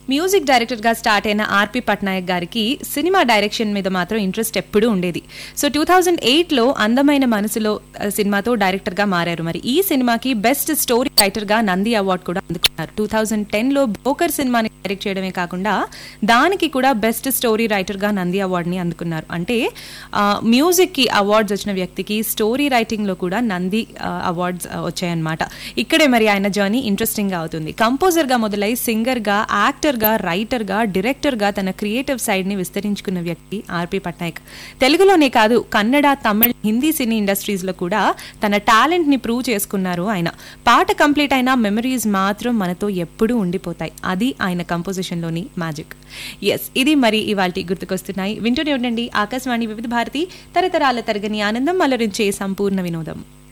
music డైరెక్టర్గా start అయిన ఆర్పి పట్నాయక్ గారికి సినిమా డైరెక్షన్ మీద మాత్రం ఇంట్రెస్ట్ ఎప్పుడూ ఉండేది సో టూ థౌజండ్ ఎయిట్లో అందమైన మనసులో ఆ, సినిమాతో డైరెక్టర్గా మారారు మరి ఈ సినిమాకి బెస్ట్ స్టోరీ రైటర్గా నంది అవార్డు కూడా అందుకున్నారు టూ థౌజండ్ టెన్లో బ్రోకర్ సినిమాని డైరెక్ట్ చేయడమే కాకుండా దానికి కూడా బెస్ట్ స్టోరీ రైటర్గా నంది అవార్డుని అందుకున్నారు అంటే ఆ, మ్యూజిక్కి అవార్డ్స్ వచ్చిన వ్యక్తికి స్టోరీ రైటింగ్లో కూడా నంది ఆ, అవార్డ్స్ ఆ, వచ్చాయన్నమాట ఇక్కడే మరి ఆయన జర్నీ ఇంట్రెస్టింగ్గా అవుతుంది కంపోజర్గా మొదలై సింగర్గా యాక్టర్గా రైటర్గా డైరెక్టర్గా తన క్రియేటివ్ సైడ్ని విస్తరించుకున్న వ్యక్తి ఆర్పి పట్నాయక్ తెలుగులోనే కాదు కన్నడ తమిళ్ హిందీ సినీ ఇండస్ట్రీస్లో కూడా తన టాలెంట్ని ప్రూవ్ చేసుకున్నారు ఆయన పాట కంప్లీట్ అయిన మెమరీస్ మాత్రం మనతో ఎప్పుడూ ఉండిపోతాయి అది ఆయన కంపోజిషన్లోని మ్యాజిక్ ఎస్ ఇది మరి ఇవాళ గుర్తుకొస్తున్నాయి వింటూనే ఉండండి ఆకాశవాణి వివిధ భారతి తరతరాల తరగని ఆనందం అలరించే సంపూర్ణ వినోదం